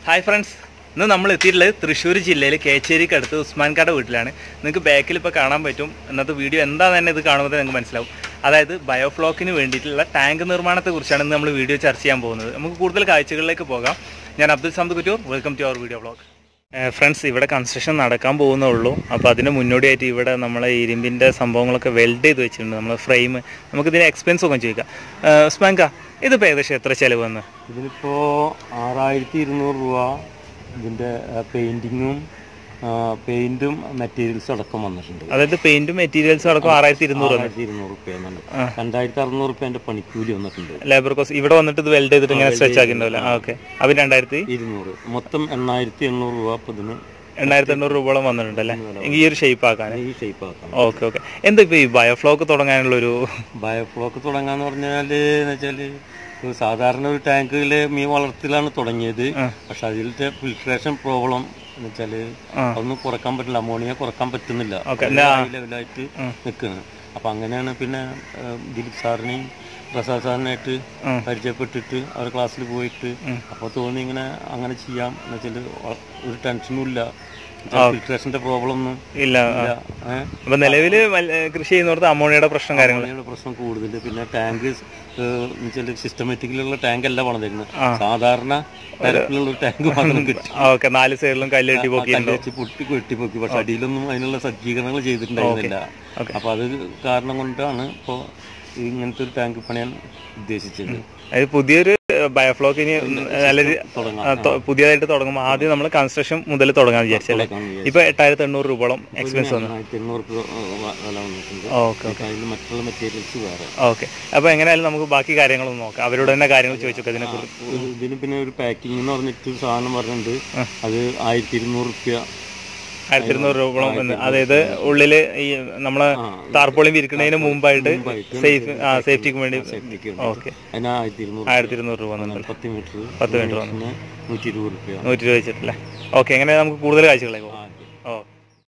Hi friends ഇന്ന് നമ്മൾ എത്തിയിട്ടുള്ളത് തൃശ്ശൂർ ജില്ലയിൽ കേച്ചേരിക്ക് അടുത്ത് ഉസ്മാൻകാട് വീട്ടിലാണ് നിങ്ങൾക്ക് ബാക്കിൽ ഇപ്പോൾ കാണാൻ പറ്റും ഇന്നത്തെ വീഡിയോ എന്താണെന്ന് തന്നെ ഇത് കാണുമ്പോൾ നിങ്ങൾക്ക് മനസ്സിലാവും അതായത് ബയോഫ്ലോക്കിന് വേണ്ടിയിട്ടുള്ള ടാങ്ക് നിർമ്മാണത്തെക്കുറിച്ചാണ് ഇന്ന് നമ്മൾ വീഡിയോ ചർച്ച ചെയ്യാൻ പോകുന്നത് നമുക്ക് കൂടുതൽ കാഴ്ചകളിലേക്ക് പോകാം ഞാൻ Abdul Samad Kuttur welcome to our video vlog friends ഇവിടെ കൺസ്ട്രക്ഷൻ നടക്കാൻ പോകുന്നേ ഉള്ളൂ അപ്പോൾ അതിന് മുന്നോടിയായിട്ട് ഇവിടെ നമ്മളെ ഇരുമ്പിൻ്റെ സംഭവങ്ങളൊക്കെ വെൽഡ് ചെയ്ത് വെച്ചിട്ടുണ്ട് നമ്മൾ ഫ്രെയിം നമുക്കിതിന് എക്സ്പെൻസ് ഒക്കെ ചോദിക്കാം ഉസ്മാൻക ഇതിപ്പോൾ ഏകദേശം എത്ര ചിലവ് വന്ന് ഇതിലിപ്പോ ആറായിരത്തി ഇരുന്നൂറ് രൂപ ഇതിന്റെ പെയിന്റിങ്ങും പെയിന്റും മെറ്റീരിയൽസും അടക്കം വന്നിട്ടുണ്ട് അതായത് പെയിന്റും മെറ്റീരിയൽസും അടക്കം ആറായിരത്തി ഇരുന്നൂറ് ആറായിരത്തി ഇരുന്നൂറ് റുപ്യ രണ്ടായിരത്തി അറുന്നൂറ് റുപ്യന്റെ പണിക്കൂലി വന്നിട്ടുണ്ട് ലേബർ കോസ്റ്റ് ഇവിടെ വന്നിട്ട് ഇത് വെൽഡ് ചെയ്തിട്ട് ഇങ്ങനെ സ്ട്രെച്ച് ആക്കിയിട്ടുണ്ടാവില്ല ആ ഓക്കെ അപ്പം രണ്ടായിരത്തി ഇരുന്നൂറ് മൊത്തം എണ്ണായിരത്തി എണ്ണൂറ് രൂപ ഇപ്പൊ ഇതിന് എണ്ണായിരത്തി എണ്ണൂറ് രൂപയോളം വന്നിട്ടുണ്ടല്ലേ എങ്കിൽ ഈ ഒരു ഷേപ്പ് ആക്കാൻ ഈ ഷേപ്പ് ആക്കാം ഓക്കെ ഓക്കെ എന്താ ഇപ്പോൾ ഈ ബയോഫ്ലോക്ക് തുടങ്ങാനുള്ളൊരു ബയോഫ്ലോക്ക് തുടങ്ങാന്ന് പറഞ്ഞാല് എന്ന് വെച്ചാല് ഒരു സാധാരണ ഒരു ടാങ്കില് മീൻ വളർത്തലാണ് തുടങ്ങിയത് പക്ഷെ അതിലത്തെ ഫിൽട്രേഷൻ പ്രോബ്ലം എന്ന് വെച്ചാല് അതൊന്നും കുറക്കാൻ പറ്റില്ല അമോണിയ കുറക്കാൻ പറ്റുന്നില്ല ഹൈ ലെവലായിട്ട് നിൽക്കുന്നത് അപ്പൊ അങ്ങനെയാണ് പിന്നെ ആ, ദിലീപ് സാറിനെയും പ്രസാദ് സാറിനായിട്ട് പരിചയപ്പെട്ടിട്ട് അവർ ക്ലാസ്സിൽ പോയിട്ട് അപ്പോൾ തോന്നി ഇങ്ങനെ അങ്ങനെ ചെയ്യാം എന്ന് വെച്ചാൽ ഒരു ടെൻഷനും ഇല്ല ഫിൽട്രേഷന്റെ പ്രോബ്ലം ഒന്നും ഇല്ല ഇല്ല ഏഹ് അപ്പം നിലവിൽ കൃഷി ചെയ്യുന്നിടത്ത് അമോണിയയുടെ പ്രശ്നം കാര്യങ്ങൾ അമോണിയയുടെ പ്രശ്നം കൂടുതൽ പിന്നെ ടാങ്ക് വെച്ചാൽ സിസ്റ്റമാറ്റിക്കലുള്ള ടാങ്ക് അല്ല പണിതിരുന്നത് സാധാരണ തരത്തിലുള്ള ഒരു ടാങ്ക് മാത്രം കിട്ടി ഓക്കെ നാല് സൈഡിലും കല്ല് കെട്ടി പോക്കി കല്ല് വെച്ച് പൊട്ടി കെട്ടിപ്പൊക്കി പക്ഷെ അടിയിലൊന്നും അതിനുള്ള സജ്ജീകരണങ്ങൾ ചെയ്തിട്ടുണ്ടായിരുന്നില്ല അപ്പൊ അത് കാരണം കൊണ്ടാണ് ഇപ്പോ ഇങ്ങനത്തെ ഒരു ടാങ്ക് പണിയാൻ ഉദ്ദേശിച്ചത് അതായത് പുതിയൊരു ബയോഫ്ലോക്ക് ഇനി നല്ലൊരു തുടങ്ങാം ആ, തൊ- പുതിയതായിട്ട് തുടങ്ങുമ്പോൾ ആദ്യം നമ്മൾ കൺസ്ട്രക്ഷൻ മുതൽ തുടങ്ങാൻ വിചാരിച്ചല്ലേ തുടങ്ങാൻ വിചാരിച്ചു. ഇപ്പൊ എട്ടായിരത്തി എണ്ണൂറ് രൂപയോളം എക്സ്പെൻസ് വന്നു ആയിരത്തി എണ്ണൂറ് രൂപ വില വന്നിട്ടുണ്ട് ഓക്കെ ഇപ്പൊ അതിന് മറ്റുള്ള മെറ്റീരിയൽസ് വേറെ ഓക്കെ അപ്പോൾ എങ്ങനെയായാലും നമുക്ക് ബാക്കി കാര്യങ്ങളൊന്നും നോക്കാം അവരോട് തന്നെ കാര്യങ്ങൾ ചോദിച്ചോക്കെ ഇതിനെ കുറിച്ച് ഒരു- ഇതിന് പിന്നെ ഒരു പാക്കിംഗ് എന്ന് പറഞ്ഞിട്ട് ഒരു സാധനം പറഞ്ഞിട്ടുണ്ട് അത് ആയിരത്തി ഇരുന്നൂറ് റുപ്യ ആയിരത്തി ഇരുന്നൂറ് രൂപയോളം വന്ന് അതായത് ഉള്ളില് ഈ നമ്മളെ താർപ്പോളിയും വിരിക്കുന്നതിന് മുമ്പായിട്ട് സേഫ് ആ സേഫ്റ്റിക്ക് വേണ്ടി ഓക്കെ അതിന് ആയിരത്തി ഇരുന്നൂറ് ആയിരത്തി ഇരുന്നൂറ് രൂപ വന്നിട്ടുണ്ട് പത്ത് മീറ്റർ പത്ത് മീറ്റർ വന്നു പിന്നെ നൂറ്റി ഇരുപത് റുപ്യ നൂറ്റി രൂപ വെച്ചിട്ടല്ലേ ഓക്കെ എങ്ങനെ നമുക്ക് കൂടുതൽ കാഴ്ചകളേക്ക് പോകാം ഓ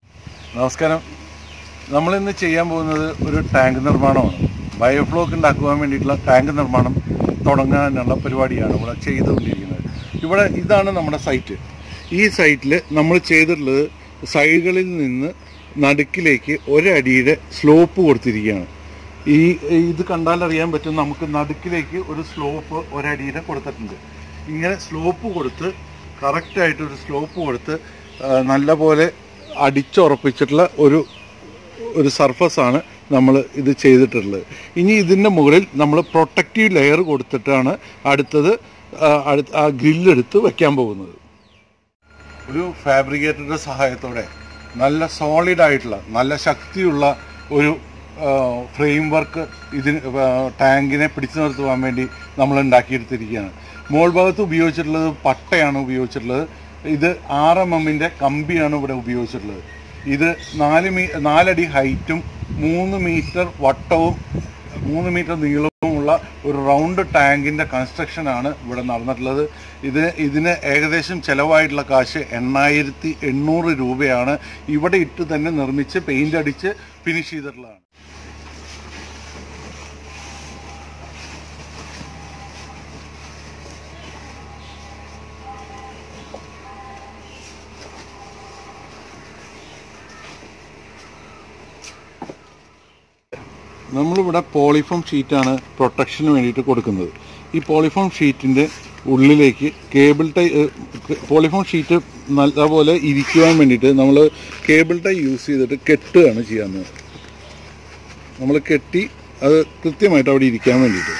നമസ്കാരം നമ്മളിന്ന് ചെയ്യാൻ പോകുന്നത് ഒരു ടാങ്ക് നിർമ്മാണമാണ് ബയോഫ്ലോക്ക് ഉണ്ടാക്കുവാൻ വേണ്ടിയിട്ടുള്ള ടാങ്ക് നിർമ്മാണം തുടങ്ങാനുള്ള പരിപാടിയാണ് ഇവിടെ ചെയ്തുകൊണ്ടിരിക്കുന്നത് ഇവിടെ ഇതാണ് നമ്മുടെ സൈറ്റ് ഈ സൈറ്റിൽ നമ്മൾ ചെയ്തിട്ടുള്ളത് സൈഡുകളിൽ നിന്ന് നടുക്കിലേക്ക് ഒരടിയുടെ സ്ലോപ്പ് കൊടുത്തിരിക്കുകയാണ് ഈ ഇത് കണ്ടാൽ അറിയാൻ പറ്റും നമുക്ക് നടുക്കിലേക്ക് ഒരു സ്ലോപ്പ് ഒരടിയുടെ കൊടുത്തിട്ടുണ്ട് ഇങ്ങനെ സ്ലോപ്പ് കൊടുത്ത് കറക്റ്റായിട്ട് ഒരു സ്ലോപ്പ് കൊടുത്ത് ആ, നല്ലപോലെ അടിച്ചുറപ്പിച്ചിട്ടുള്ള ഒരു ഒരു സർഫസ് ആണ് നമ്മൾ ഇത് ചെയ്തിട്ടുള്ളത് ഇനി ഇതിൻ്റെ മുകളിൽ നമ്മൾ പ്രൊട്ടക്റ്റീവ് ലെയർ കൊടുത്തിട്ടാണ് അടുത്തത് ആ, അടുത്ത ആ ഗ്രില്ലെടുത്ത് വെക്കാൻ പോകുന്നത് ഒരു ഫാബ്രിക്കേറ്ററുടെ സഹായത്തോടെ നല്ല സോളിഡ് ആയിട്ടുള്ള നല്ല ശക്തിയുള്ള ഒരു ഫ്രെയിം വർക്ക് ഇതിന് ആ, ടാങ്കിനെ പിടിച്ചു നിർത്തുവാൻ വേണ്ടി നമ്മൾ ഉണ്ടാക്കിയെടുത്തിരിക്കുകയാണ് മോൾ ഭാഗത്ത് ഉപയോഗിച്ചിട്ടുള്ളത് പട്ടയാണ് ഉപയോഗിച്ചിട്ടുള്ളത് ഇത് ആറ് എം എമ്മിൻ്റെ കമ്പിയാണ് ഇവിടെ ഉപയോഗിച്ചിട്ടുള്ളത് ഇത് നാല് മീ നാലടി ഹൈറ്റും മൂന്ന് മീറ്റർ വട്ടവും മൂന്ന് മീറ്റർ നീളവുമുള്ള ഒരു റൗണ്ട് ടാങ്കിൻ്റെ കൺസ്ട്രക്ഷനാണ് ഇവിടെ നടന്നിട്ടുള്ളത് ഇത് ഇതിന് ഏകദേശം ചിലവായിട്ടുള്ള കാശ് എണ്ണായിരത്തി എണ്ണൂറ് രൂപയാണ് ഇവിടെ ഇട്ട് തന്നെ നിർമ്മിച്ച് പെയിൻ്റ് അടിച്ച് ഫിനിഷ് ചെയ്തിട്ടുള്ളതാണ് നമ്മളിവിടെ പോളിഫോം ഷീറ്റാണ് പ്രൊട്ടക്ഷന് വേണ്ടിയിട്ട് കൊടുക്കുന്നത് ഈ പോളിഫോം ഷീറ്റിൻ്റെ ഉള്ളിലേക്ക് കേബിൾ ടൈ പോളിഫോം ഷീറ്റ് നല്ലപോലെ ഇരിക്കുവാൻ വേണ്ടിയിട്ട് നമ്മൾ കേബിൾ ടൈ യൂസ് ചെയ്തിട്ട് കെട്ടുകയാണ് ചെയ്യുന്നത് നമ്മൾ കെട്ടി അത് കൃത്യമായിട്ട് അവിടെ ഇരിക്കാൻ വേണ്ടിയിട്ട്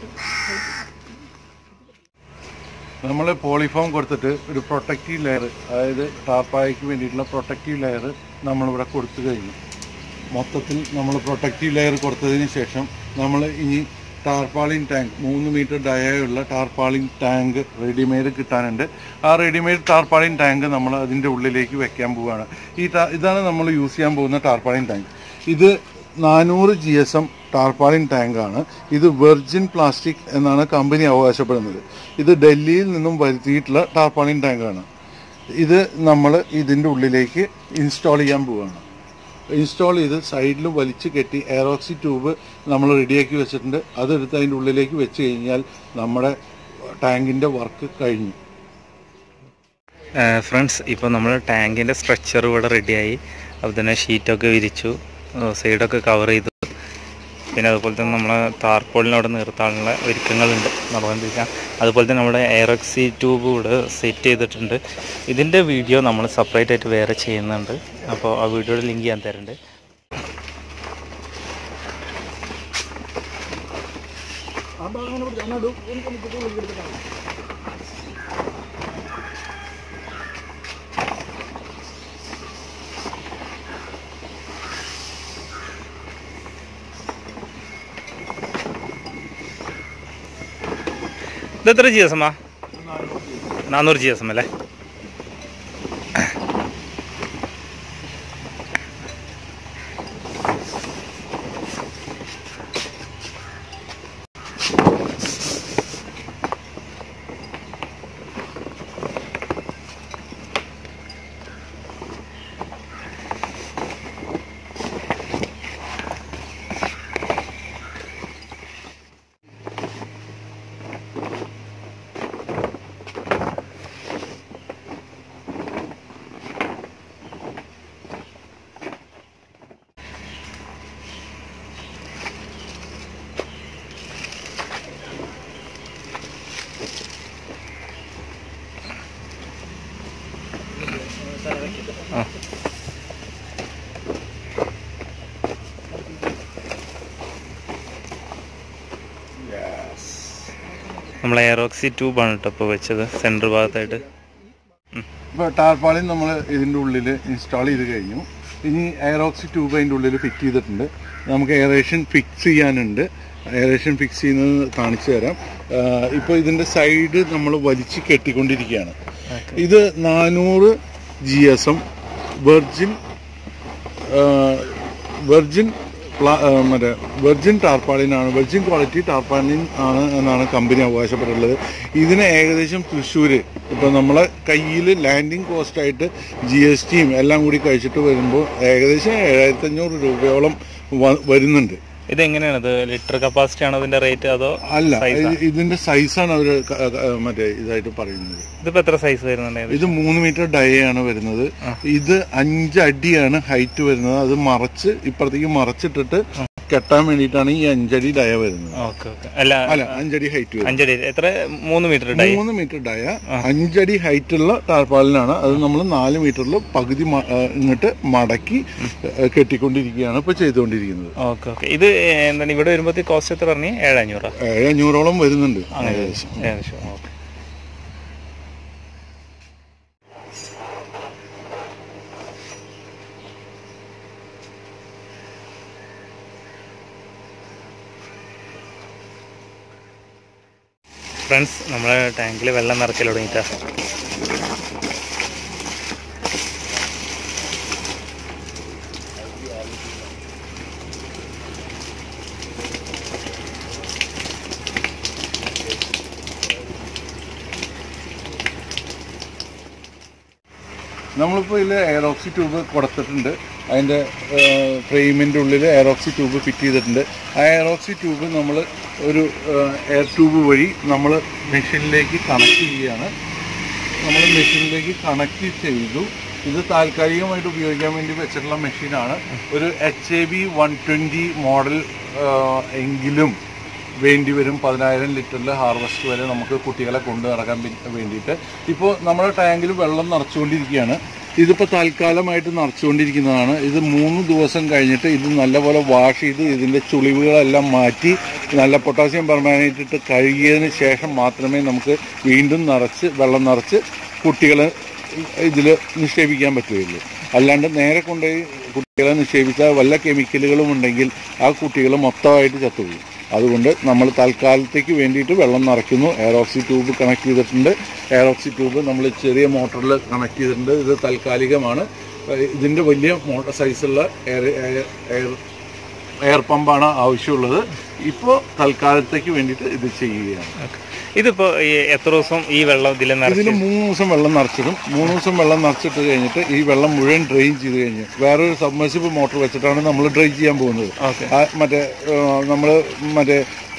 നമ്മൾ പോളിഫോം കൊടുത്തിട്ട് ഒരു പ്രൊട്ടക്റ്റീവ് ലെയർ അതായത് ടാർപ്പായ്ക്ക് വേണ്ടിയിട്ടുള്ള പ്രൊട്ടക്റ്റീവ് ലെയർ നമ്മളിവിടെ കൊടുത്തു കഴിഞ്ഞു മൊത്തത്തിൽ നമ്മൾ പ്രൊട്ടക്റ്റീവ് ലെയർ കൊടുത്തതിന് ശേഷം നമ്മൾ ഇനി ടാർപ്പാളിൻ ടാങ്ക് മൂന്ന് മീറ്റർ ഡയുള്ള ടാർപ്പാളിൻ ടാങ്ക് റെഡിമെയ്ഡ് കിട്ടാനുണ്ട് ആ റെഡിമെയ്ഡ് ടാർപ്പാളിൻ ടാങ്ക് നമ്മൾ അതിൻ്റെ ഉള്ളിലേക്ക് വെക്കാൻ പോവുകയാണ് ഈ ടാ- ഇതാണ് നമ്മൾ യൂസ് ചെയ്യാൻ പോകുന്ന ടാർപ്പാളിൻ ടാങ്ക് ഇത് നാനൂറ് ജി എസ് എം ടാർപ്പാളിൻ ടാങ്കാണ് ഇത് വെർജിൻ പ്ലാസ്റ്റിക് എന്നാണ് കമ്പനി അവകാശപ്പെടുന്നത് ഇത് ഡൽഹിയിൽ നിന്നും വരുത്തിയിട്ടുള്ള ടാർപ്പാളിൻ ടാങ്കാണ് ഇത് നമ്മൾ ഇതിൻ്റെ ഉള്ളിലേക്ക് ഇൻസ്റ്റാൾ ചെയ്യാൻ പോവുകയാണ് ഇൻസ്റ്റാൾ ചെയ്ത് സൈഡിൽ വലിച്ചു കെട്ടി എയറോക്സി ട്യൂബ് നമ്മൾ റെഡിയാക്കി വെച്ചിട്ടുണ്ട് അതെടുത്ത് അതിൻ്റെ ഉള്ളിലേക്ക് വെച്ച് കഴിഞ്ഞാൽ നമ്മുടെ ടാങ്കിൻ്റെ വർക്ക് കഴിഞ്ഞു ഫ്രണ്ട്സ് ഇപ്പോൾ നമ്മൾ ടാങ്കിൻ്റെ സ്ട്രക്ചർ ഇവിടെ റെഡിയായി അതുപോലെ തന്നെ ഷീറ്റൊക്കെ വിരിച്ചു സൈഡൊക്കെ കവർ ചെയ്തു പിന്നെ അതുപോലെ തന്നെ നമ്മളെ താർപോളിനെ അവിടെ നിർത്താനുള്ള ഒരുക്കങ്ങളുണ്ട് നടന്നുകൊണ്ടിരിക്കുക അതുപോലെ തന്നെ നമ്മുടെ എയറോക്സി ട്യൂബ് ഇവിടെ സെറ്റ് ചെയ്തിട്ടുണ്ട് ഇതിൻ്റെ വീഡിയോ നമ്മൾ സെപ്പറേറ്റ് ആയിട്ട് വേറെ ചെയ്യുന്നുണ്ട് അപ്പോൾ ആ വീഡിയോയുടെ ലിങ്ക് ഞാൻ തരുന്നുണ്ട് ഇതെത്ര ജി എസ് എമ്മാ നാനൂറ് ജി എസ് എം അല്ലേ ആ നമ്മൾ എയറോക്സി ട്യൂബാണ് കേട്ടോ ഇപ്പോൾ വെച്ചത് സെൻറ്റർ ഭാഗത്തായിട്ട് ഇപ്പോൾ ടാർപാളിൻ നമ്മൾ ഇതിൻ്റെ ഉള്ളിൽ ഇൻസ്റ്റാൾ ചെയ്ത് കഴിഞ്ഞു ഇനി എയറോക്സി ട്യൂബ് അതിൻ്റെ ഉള്ളിൽ ഫിറ്റ് ചെയ്തിട്ടുണ്ട് നമുക്ക് എയറേഷൻ ഫിക്സ് ചെയ്യാനുണ്ട് എയറേഷൻ ഫിക്സ് ചെയ്യുന്നത് കാണിച്ചു തരാം ഇപ്പോൾ ഇതിൻ്റെ സൈഡ് നമ്മൾ വലിച്ച് കെട്ടിക്കൊണ്ടിരിക്കുകയാണ് ഇത് നാനൂറ് G S M virgin virgin പ്ലാ- ആ, മറ്റേ വെർജിൻ ടാർപ്പാളിനാണ് വെർജിൻ ക്വാളിറ്റി ടാർപ്പാളിൻ ആണ് എന്നാണ് കമ്പനി അവകാശപ്പെട്ടുള്ളത് ഇതിന് ഏകദേശം തൃശ്ശൂർ ഇപ്പോൾ നമ്മളെ കയ്യിൽ ലാൻഡിങ് കോസ്റ്റായിട്ട് ജി എസ് ടിയും എല്ലാം കൂടി കഴിച്ചിട്ട് വരുമ്പോൾ ഏകദേശം ഏഴായിരത്തി അഞ്ഞൂറ് രൂപയോളം വ- വരുന്നുണ്ട് ഇതെങ്ങനെയാണ് ഇത് ലിറ്റർ കപ്പാസിറ്റി ആണോ ഇതിന്റെ റേറ്റ് അതോ അല്ല size ആ? ഇത് ഇതിന്റെ സൈസാണ് അവർ മറ്റേ ഇതായിട്ട് പറയുന്നത് ഇതിപ്പോ എത്ര സൈസ് വരുന്നുണ്ട് ഇത് മൂന്ന് മീറ്റർ ഡൈ ആണ് വരുന്നത് ഇത് അഞ്ച് അടിയാണ് ഹൈറ്റ് വരുന്നത് അത് മറച്ച് ഇപ്പുറത്തേക്ക് മറച്ചിട്ടിട്ട് കെട്ടാൻ വേണ്ടിയിട്ടാണ് ഈ അഞ്ചടി ഡയ വരുന്നത് ഓക്കെ ഓക്കെ അല്ല അല്ല അഞ്ചടി ഹൈറ്റ് വരുന്നത് അഞ്ചടി എത്ര മൂന്ന് മീറ്റർ ഡൈ മൂന്ന് മീറ്റർ ഡയ അഞ്ചടി ഹൈറ്റ് ഉള്ള ടാർപ്പാലിനാണ് അത് നമ്മൾ നാല് മീറ്ററിൽ പകുതി മ- ആ, ഇങ്ങോട്ട് മടക്കി ആ, കെട്ടിക്കൊണ്ടിരിക്കുകയാണ് ഇപ്പൊ ചെയ്തുകൊണ്ടിരിക്കുന്നത് ഓക്കെ ഓക്കെ ഇത് എന്താണ് ഇവിടെ വരുമ്പോഴത്തേക്ക് കോസ്റ്റ് എത്ര പറഞ്ഞു ഏഴഞ്ഞൂറാ ഏഴ് അഞ്ഞൂറോളം വരുന്നുണ്ട് അങ്ങനെ ഏകദേശം ഏകദേശം ഓക്കെ ഫ്രണ്ട്സ് നമ്മളെ ടാങ്കിൽ വെള്ളം നിറയ്ക്കൽ തുടങ്ങിയിട്ടാ നമ്മളിപ്പോൾ ഇതിൽ എയറോക്സി ട്യൂബ് കൊടുത്തിട്ടുണ്ട് അതിൻ്റെ ഫ്രെയിമിൻ്റെ ഉള്ളിൽ എയറോക്സി ട്യൂബ് ഫിറ്റ് ചെയ്തിട്ടുണ്ട് ആ എയറോക്സി ട്യൂബ് നമ്മൾ ഒരു എയർ ട്യൂബ് വഴി നമ്മൾ മെഷീനിലേക്ക് കണക്ട് ചെയ്യുകയാണ് നമ്മൾ മെഷീനിലേക്ക് കണക്ട് ചെയ്തു ഇത് താൽക്കാലികമായിട്ട് ഉപയോഗിക്കാൻ വേണ്ടി വെച്ചിട്ടുള്ള മെഷീനാണ് ഒരു H A B one twenty model എങ്കിലും വേണ്ടി വരും പതിനായിരം ലിറ്ററിൽ ഹാർവസ്റ്റ് വരെ നമുക്ക് കുട്ടികളെ കൊണ്ടു നടക്കാൻ വേ- വേണ്ടിയിട്ട് ഇപ്പോൾ നമ്മുടെ ടാങ്കിൽ വെള്ളം നിറച്ചുകൊണ്ടിരിക്കുകയാണ് ഇതിപ്പോൾ താൽക്കാലമായിട്ട് നിറച്ചുകൊണ്ടിരിക്കുന്നതാണ് ഇത് മൂന്ന് ദിവസം കഴിഞ്ഞിട്ട് ഇത് നല്ലപോലെ വാഷ് ചെയ്ത് ഇതിൻ്റെ ചുളിവുകളെല്ലാം മാറ്റി നല്ല പൊട്ടാസ്യം പെർമാനേറ്റ് ഇട്ട് കഴുകിയതിന് ശേഷം മാത്രമേ നമുക്ക് വീണ്ടും നിറച്ച് വെള്ളം നിറച്ച് കുട്ടികളെ ഇതിൽ നിക്ഷേപിക്കാൻ പറ്റുകയുള്ളൂ അല്ലാണ്ട് നേരെ കൊണ്ടുപോയി കുട്ടികളെ നിക്ഷേപിച്ചാൽ വല്ല കെമിക്കലുകളും ഉണ്ടെങ്കിൽ ആ കുട്ടികൾ മൊത്തമായിട്ട് ചത്തുപോകും അതുകൊണ്ട് നമ്മൾ തൽക്കാലത്തേക്ക് വേണ്ടിയിട്ട് വെള്ളം നിറയ്ക്കുന്നു എയറോക്സി ട്യൂബ് കണക്ട് ചെയ്തിട്ടുണ്ട് എയറോക്സി ട്യൂബ് നമ്മൾ ചെറിയ മോട്ടറിൽ കണക്ട് ചെയ്തിട്ടുണ്ട് ഇത് താൽക്കാലികമാണ് ഏഹ് ഇതിൻ്റെ വലിയ മോട്ടർ സൈസുള്ള എയർ എയർ എയർ എയർ പമ്പാണ് ആവശ്യമുള്ളത് ഇപ്പോൾ തൽക്കാലത്തേക്ക് വേണ്ടിയിട്ട് ഇത് ചെയ്യുകയാണ് ഇതിപ്പോ ഈ എത്ര ദിവസം ഈ വെള്ളം ഇതിൽ ഇതിൽ നിറച്ച് മൂന്ന് ദിവസം വെള്ളം നിറച്ചിടും മൂന്ന് ദിവസം വെള്ളം നിറച്ചിട്ട് കഴിഞ്ഞിട്ട് ഈ വെള്ളം മുഴുവൻ ഡ്രെയിൻ ചെയ്ത് കഴിഞ്ഞ് വേറൊരു സബ്മേഴ്സിബിൾ മോട്ടർ വെച്ചിട്ടാണ് നമ്മൾ ഡ്രെയിൻ ചെയ്യാൻ പോകുന്നത് ഓക്കെ ആ മറ്റേ നമ്മൾ മറ്റേ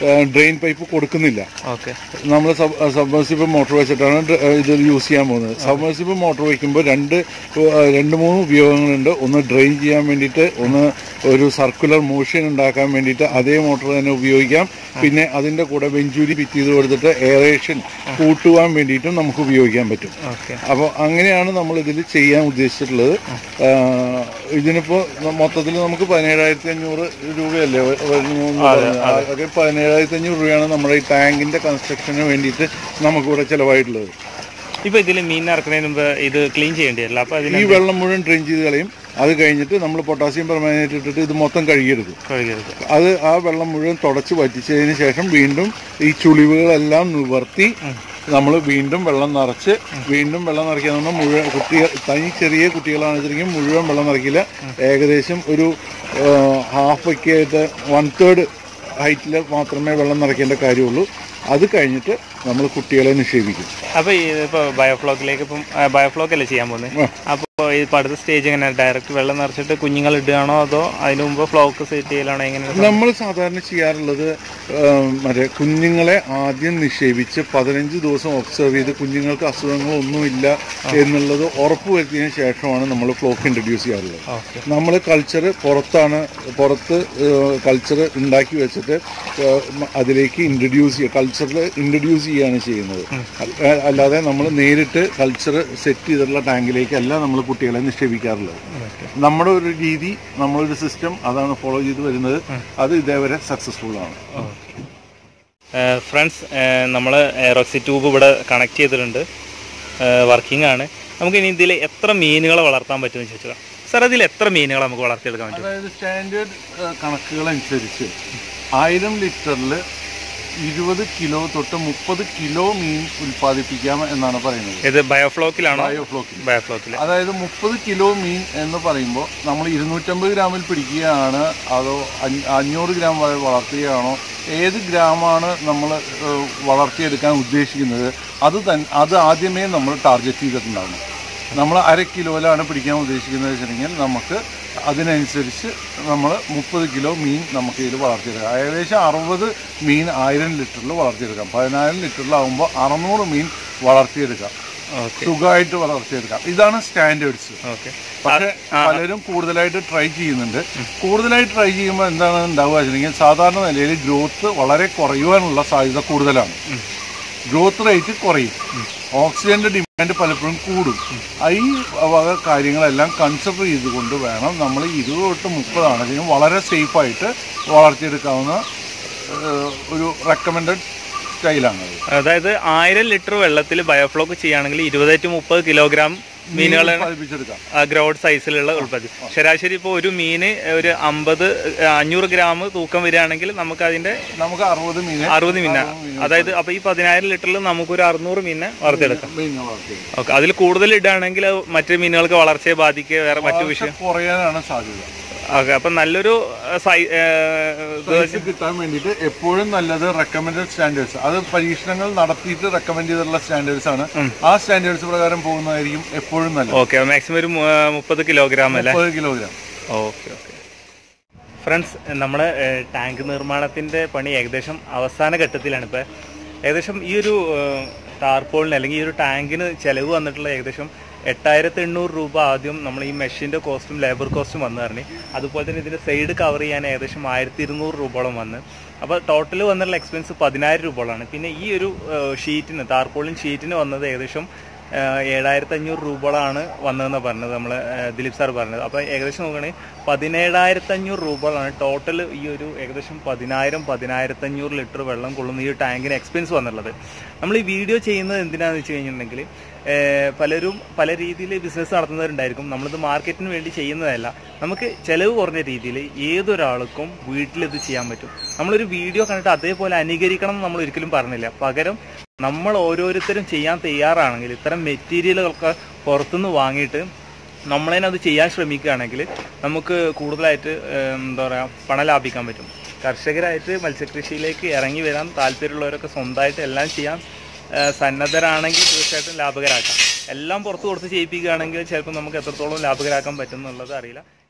ഡ്രെയിൻ പൈപ്പ് കൊടുക്കുന്നില്ല ഓക്കെ നമ്മൾ സബ്മേഴ്സിബിൾ മോട്ടോർ വെച്ചിട്ടാണ് ഡ്ര- ഇത് യൂസ് ചെയ്യാൻ പോകുന്നത് സബ്മേഴ്സിബിൾ മോട്ടോർ വയ്ക്കുമ്പോൾ രണ്ട് ഏഹ്, രണ്ട് മൂന്ന് ഉപയോഗങ്ങളുണ്ട് ഒന്ന് ഡ്രെയിൻ ചെയ്യാൻ വേണ്ടിയിട്ട് ഒന്ന് ഒരു സർക്കുലർ മോഷൻ ഉണ്ടാക്കാൻ വേണ്ടിയിട്ട് അതേ മോട്ടോർ തന്നെ ഉപയോഗിക്കാം പിന്നെ അതിൻ്റെ കൂടെ വെഞ്ചൂരി ഫിറ്റ് ചെയ്ത് കൊടുത്തിട്ട് എയറേഷൻ കൂട്ടുവാൻ വേണ്ടിയിട്ടും നമുക്ക് ഉപയോഗിക്കാൻ പറ്റും ഓക്കെ അപ്പോൾ അങ്ങനെയാണ് നമ്മൾ ഇതിൽ ചെയ്യാൻ ഉദ്ദേശിച്ചിട്ടുള്ളത് ആഹ് ഇതിനിപ്പോൾ മൊത്തത്തിൽ നമുക്ക് പതിനേഴായിരത്തി അഞ്ഞൂറ് രൂപയല്ലേ വ- വരുന്നു എന്ന് പറഞ്ഞത്. അതൊക്കെ പതിനേഴായിരത്തി അഞ്ഞൂറ് രൂപയാണ് നമ്മുടെ ഈ ടാങ്കിന്റെ കൺസ്ട്രക്ഷന് വേണ്ടിയിട്ട് നമുക്കിവിടെ ചിലവായിട്ടുള്ളത് ഇപ്പൊ ഇതിൽ മീൻ ഇറക്കുന്നതിന് മുമ്പ് ഇത് ക്ലീൻ ചെയ്യേണ്ടി വരില്ല അപ്പൊ അതിന് ഈ വെള്ളം മുഴുവൻ ഡ്രെയിൻ ചെയ്ത് കളയും അത് കഴിഞ്ഞിട്ട് നമ്മൾ പൊട്ടാസ്യം പെർമാനേറ്റ് ഇട്ടിട്ട് ഇത് മൊത്തം കഴുകിയെടുക്കും കഴുകരുത് അത് ആ വെള്ളം മുഴുവൻ തുടച്ച് വറ്റിച്ചതിന് ശേഷം വീണ്ടും ഈ ചുളിവുകളെല്ലാം നിവർത്തി നമ്മൾ വീണ്ടും വെള്ളം നിറച്ച് വീണ്ടും വെള്ളം നിറയ്ക്കുക എന്ന് പറഞ്ഞാൽ മുഴുവൻ കുട്ടികൾ തനി ചെറിയ കുട്ടികളാണ് വെച്ചിട്ടുണ്ടെങ്കിൽ മുഴുവൻ വെള്ളം നിറയ്ക്കില്ല ഏകദേശം ഒരു ഹാഫ് ഒക്കെ ആയിട്ട് വൺ തേർഡ് ഹൈറ്റിൽ മാത്രമേ വെള്ളം നിറയ്ക്കേണ്ട കാര്യമുള്ളൂ അത് കഴിഞ്ഞിട്ട് നമ്മൾ കുട്ടികളെ നിക്ഷേപിക്കും അപ്പൊ ഈ ഇപ്പൊ ബയോഫ്ലോക്കിലേക്ക് ഇപ്പം ബയോഫ്ലോക്ക് അല്ലേ ചെയ്യാൻ പോകുന്നത് ആ. അപ്പോൾ ഇപ്പൊ അടുത്ത സ്റ്റേജ് എങ്ങനെ ഡയറക്റ്റ് വെള്ളം നിറച്ചിട്ട് കുഞ്ഞുങ്ങൾ ഇടുകയാണോ അതോ അതിന് മുമ്പ് ഫ്ലോക്ക് സെറ്റ് ചെയ്യലാണോ എങ്ങനെയാണ് നമ്മൾ സാധാരണ ചെയ്യാറുള്ളത് ആം, മറ്റേ കുഞ്ഞുങ്ങളെ ആദ്യം നിക്ഷേപിച്ച് പതിനഞ്ച് ദിവസം ഒബ്സർവ് ചെയ്ത് കുഞ്ഞുങ്ങൾക്ക് അസുഖങ്ങളൊന്നുമില്ല എന്നുള്ളത് ഉറപ്പുവരുത്തിയതിനു ശേഷമാണ് നമ്മൾ ഫ്ലോക്ക് ഇൻട്രൊഡ്യൂസ് ചെയ്യാറുള്ളത് ഓക്കെ നമ്മൾ കൾച്ചർ പുറത്താണ് പുറത്ത് കൾച്ചർ ഉണ്ടാക്കി വെച്ചിട്ട് ഏഹ്, മ- അതിലേക്ക് ഇൻട്രൊഡ്യൂസ് ചെയ്യുക കൾച്ചറിൽ ഇൻട്രൊഡ്യൂസ് ചെയ്യുകയാണ് ചെയ്യുന്നത് അല്ല- അല്ലാതെ നമ്മൾ നേരിട്ട് കൾച്ചർ സെറ്റ് ചെയ്തിട്ടുള്ള ടാങ്കിലേക്കല്ല നമ്മൾ കുട്ടികളെ നിക്ഷേപിക്കാറുള്ളത് നമ്മുടെ ഒരു രീതി നമ്മളൊരു സിസ്റ്റം അതാണ് ഫോളോ ചെയ്ത് വരുന്നത് അത് ഇതേവരെ സക്സസ്ഫുൾ ആണ് ഫ്രണ്ട്സ് നമ്മൾ റോക്സി ട്യൂബ് ഇവിടെ കണക്ട് ചെയ്തിട്ടുണ്ട് വർക്കിംഗ് ആണ് നമുക്ക് ഇനി ഇതിൽ എത്ര മീനുകളെ വളർത്താൻ പറ്റുമെന്ന് ചോദിച്ചാൽ സാർ അതിൽ എത്ര മീനുകളെ നമുക്ക് വളർത്തിയെടുക്കാൻ പറ്റും അതായത് സ്റ്റാൻഡേർഡ് കണക്കുകളനുസരിച്ച് ആയിരം ലിറ്ററിൽ ഇരുപത് കിലോ തൊട്ട് മുപ്പത് കിലോ മീൻ ഉൽപ്പാദിപ്പിക്കാം എന്നാണ് പറയുന്നത് ഇത് ബയോഫ്ലോക്കിലാണോ ബയോഫ്ലോക്കിൽ ബയോഫ്ലോക്കിൽ അതായത് മുപ്പത് കിലോ മീൻ എന്ന് പറയുമ്പോൾ നമ്മൾ ഇരുന്നൂറ്റമ്പത് ഗ്രാമിൽ പിടിക്കുകയാണ് അതോ അഞ്ഞ- അഞ്ഞൂറ് ഗ്രാം വരെ വളർത്തുകയാണോ ഏത് ഗ്രാമാണ് നമ്മൾ ഏഹ്, വളർത്തിയെടുക്കാൻ ഉദ്ദേശിക്കുന്നത് അത് തൻ അത് ആദ്യമേ നമ്മൾ ടാർഗറ്റ് ചെയ്തിട്ടുണ്ടാകും നമ്മൾ അര കിലോയിലാണ് പിടിക്കാൻ ഉദ്ദേശിക്കുന്നത് വെച്ചിട്ടുണ്ടെങ്കിൽ നമുക്ക് അതിനനുസരിച്ച് നമ്മൾ മുപ്പത് കിലോ മീൻ നമുക്ക് ഇതിൽ വളർത്തിയെടുക്കാം ഏകദേശം അറുപത് മീൻ ആയിരം ലിറ്ററിൽ വളർത്തിയെടുക്കാം പതിനായിരം ലിറ്ററിലാവുമ്പോൾ അറുന്നൂറ് മീൻ വളർത്തിയെടുക്കാം ഓക്കെ സുഖമായിട്ട് വളർത്തിയെടുക്കാം ഇതാണ് സ്റ്റാൻഡേർഡ്സ് ഓക്കെ പക്ഷെ പലരും കൂടുതലായിട്ട് ട്രൈ ചെയ്യുന്നുണ്ട് കൂടുതലായിട്ട് ട്രൈ ചെയ്യുമ്പോൾ എന്താണ് ഉണ്ടാവുക വെച്ചിട്ടുണ്ടെങ്കിൽ സാധാരണ നിലയിൽ ഗ്രോത്ത് വളരെ കുറയുവാനുള്ള സാധ്യത കൂടുതലാണ് ഗ്രോത്ത് റേറ്റ് കുറയും ഓക്സിജന്റെ ഡിമാൻഡ് പലപ്പോഴും കൂടും ആ ഈ വക കാര്യങ്ങളെല്ലാം കൺസിഡർ ചെയ്തുകൊണ്ട് വേണം നമ്മൾ ഇരുപത് തൊട്ട് മുപ്പതാണെങ്കിലും വളരെ സേഫായിട്ട് വളർത്തിയെടുക്കാവുന്ന ഏഹ്, ഒരു റെക്കമെൻഡഡ് സ്റ്റൈലാണ് അത് അതായത് ആയിരം ലിറ്റർ വെള്ളത്തിൽ ബയോഫ്ലോക്ക് ചെയ്യുകയാണെങ്കിൽ ഇരുപത് ടു മുപ്പത് കിലോഗ്രാം മീനുകളെ ഉൽപ്പാദിപ്പിച്ചെടുക്കാം ഗ്രൗഡ് സൈസിലുള്ള ഉൽപ്പത്തി ശരാശരി ഇപ്പോൾ ഒരു മീന് ഒരു അമ്പത് അഞ്ഞൂറ് ഗ്രാം തൂക്കം വരികയാണെങ്കിൽ നമുക്ക് അതിന്റെ നമുക്ക് അറുപത് മീനെ അറുപത് മീന അതായത് അപ്പൊ ഈ പതിനായിരം ലിറ്ററിൽ നമുക്കൊരു അറുന്നൂറ് മീനെ വളർത്തിയെടുക്കാം മീനിനെ വളർത്തിയെടുക്കാം ഓക്കെ അതിൽ കൂടുതൽ ഇടുകയാണെങ്കിൽ മറ്റു മീനുകൾക്ക് വളർച്ചയെ ബാധിക്കുക വേറെ മറ്റു വിഷയം കുറയാനാണ് സാധ്യത ഓക്കെ അപ്പൊ നല്ലൊരു ഏഹ്, സൈ- ഏഹ്, ഇത് സൈസ് കിട്ടാൻ വേണ്ടിയിട്ട് എപ്പോഴും നല്ലത് റെക്കമെൻഡഡ് സ്റ്റാൻഡേർഡ്സ് അത് പരീക്ഷണങ്ങൾ നടത്തിയിട്ട് റെക്കമെൻഡ് ചെയ്തിട്ടുള്ള സ്റ്റാൻഡേർഡ്സ് ആണ് ആ സ്റ്റാൻഡേർഡ്സ് പ്രകാരം പോകുന്നതായിരിക്കും എപ്പോഴും നല്ലത് ഓക്കെ മാക്സിമം ഒരു മു- ഏഹ്, മുപ്പത് കിലോഗ്രാം അല്ലേ മുപ്പത് കിലോഗ്രാം ഓക്കെ ഓക്കെ ഫ്രണ്ട്സ് നമ്മുടെ ഏഹ്, ടാങ്ക് നിർമ്മാണത്തിൻ്റെ പണി ഏകദേശം അവസാന ഘട്ടത്തിലാണ് ഇപ്പോൾ ഏകദേശം ഈ ഒരു ഏഹ്, ടാർപോളിന് അല്ലെങ്കിൽ ഈ ഒരു ടാങ്കിന് ചിലവ് വന്നിട്ടുള്ള ഏകദേശം എട്ടായിരത്തി എണ്ണൂറ് രൂപ ആദ്യം നമ്മൾ ഈ മെഷീൻ്റെ കോസ്റ്റും ലേബർ കോസ്റ്റും വന്നു പറഞ്ഞു അതുപോലെ തന്നെ ഇതിൻ്റെ സൈഡ് കവർ ചെയ്യാൻ ഏകദേശം ആയിരത്തി ഇരുന്നൂറ് രൂപയോളം വന്ന് അപ്പോൾ ടോട്ടൽ വന്നിട്ടുള്ള എക്സ്പെൻസ് പതിനായിരം രൂപയോളാണ് പിന്നെ ഈ ഒരു ഏഹ്, ഷീറ്റിന് ടാർപോളിൻ ഷീറ്റിന് വന്നത് ഏകദേശം ഏഴായിരത്തി അഞ്ഞൂറ് രൂപകളാണ് വന്നതെന്ന് പറഞ്ഞത് നമ്മൾ ദിലീപ് സാർ പറഞ്ഞത് അപ്പോൾ ഏകദേശം നോക്കുകയാണെങ്കിൽ പതിനേഴായിരത്തി അഞ്ഞൂറ് രൂപകളാണ് ടോട്ടൽ ഈ ഒരു ഏകദേശം പതിനായിരം പതിനായിരത്തി അഞ്ഞൂറ് ലിറ്റർ വെള്ളം കൊള്ളുന്ന ഈ ഒരു ടാങ്കിന് എക്സ്പെൻസ് വന്നുള്ളത് നമ്മൾ ഈ വീഡിയോ ചെയ്യുന്നത് എന്തിനാണെന്ന് വെച്ച് കഴിഞ്ഞിട്ടുണ്ടെങ്കിൽ ഏഹ്, പലരും പല രീതിയിൽ ബിസിനസ് നടത്തുന്നവരുണ്ടായിരിക്കും നമ്മളിത് മാർക്കറ്റിന് വേണ്ടി ചെയ്യുന്നതല്ല നമുക്ക് ചിലവ് കുറഞ്ഞ രീതിയിൽ ഏതൊരാൾക്കും വീട്ടിലിത് ചെയ്യാൻ പറ്റും നമ്മളൊരു വീഡിയോ കണ്ടിട്ട് അതേപോലെ അനുകരിക്കണം എന്ന് നമ്മൾ ഒരിക്കലും പറഞ്ഞില്ല പകരം നമ്മൾ ഓരോരുത്തരും ചെയ്യാൻ തയ്യാറാണെങ്കിൽ ഇത്തരം മെറ്റീരിയലുകളൊക്കെ പുറത്തുനിന്ന് വാങ്ങിയിട്ട് നമ്മളതിനെ അത് ചെയ്യാൻ ശ്രമിക്കുകയാണെങ്കിൽ നമുക്ക് കൂടുതലായിട്ട് ഏഹ്, എന്താ പറയുക പണം ലാഭിക്കാൻ പറ്റും കർഷകരായിട്ട് മത്സ്യകൃഷിയിലേക്ക് ഇറങ്ങി വരാൻ താല്പര്യമുള്ളവരൊക്കെ സ്വന്തമായിട്ട് എല്ലാം ചെയ്യാൻ ഏഹ്, സന്നദ്ധരാണെങ്കിൽ തീർച്ചയായിട്ടും ലാഭകരാക്കാം എല്ലാം പുറത്ത് കൊടുത്ത് ചെയ്യിപ്പിക്കുകയാണെങ്കിൽ ചിലപ്പോൾ നമുക്ക് എത്രത്തോളം ലാഭകരാക്കാൻ പറ്റും എന്നുള്ളത് അറിയില്ല